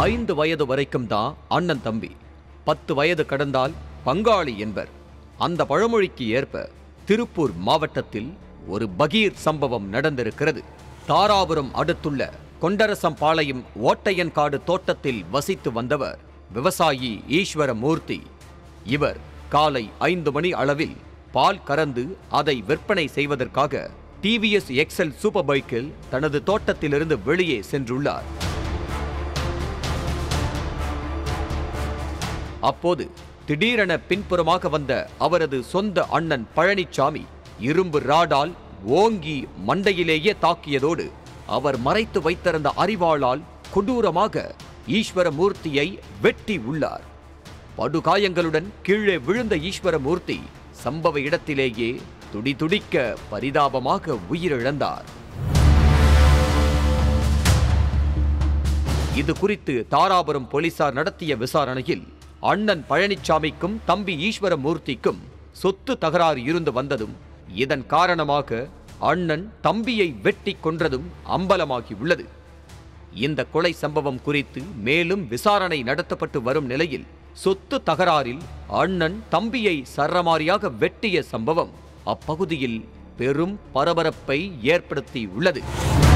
ஐந்து வயது வரைக்கும் தான் அண்ணன் தம்பி பத்து வயது கடந்தால் பங்காளி என்பர் அந்த பழமொழிக்கு ஏற்ப திருப்பூர் மாவட்டத்தில் ஒரு பகீர் சம்பவம் நடந்திருக்கிறது தாராபுரம் அடுத்துள்ள கொண்டரசம்பாளையம் ஓட்டையன்காடு தோட்டத்தில் வசித்து வந்தவர் விவசாயி ஈஸ்வரமூர்த்தி இவர் காலை ஐந்து மணி அளவில் பால் கறந்து அதை விற்பனை செய்வதற்காக டிவிஎஸ் எக்ஸல் சூப்பர் பைக்கில் தனது தோட்டத்திலிருந்து வெளியே சென்றுள்ளார் அப்போது திடீரென பின்புறமாக வந்த அவரது சொந்த அண்ணன் பழனிச்சாமி இரும்பு ராடால் ஓங்கி மண்டையிலேயே தாக்கியதோடு அவர் மறைத்து வைத்திருந்த அறிவாளால் கொடூரமாக ஈஸ்வரமூர்த்தியை வெட்டி உள்ளார் படுகாயங்களுடன் கீழே விழுந்த ஈஸ்வரமூர்த்தி சம்பவ இடத்திலேயே துடிதுடிக்க பரிதாபமாக உயிரிழந்தார் இது குறித்து தாராபுரம் போலீசார் நடத்திய விசாரணையில் அண்ணன் பழனிச்சாமிக்கும் தம்பி ஈஸ்வரமூர்த்திக்கும் சொத்து தகராறு இருந்து வந்ததும் இதன் காரணமாக அண்ணன் தம்பியை வெட்டி கொன்றதும் அம்பலமாகி உள்ளது இந்த கொலை சம்பவம் குறித்து மேலும் விசாரணை நடத்தப்பட்டு வரும் நிலையில் சொத்து தகராறில் அண்ணன் தம்பியை சரமாரியாக வெட்டிய சம்பவம் அப்பகுதியில் பெரும் பரபரப்பை ஏற்படுத்தி உள்ளது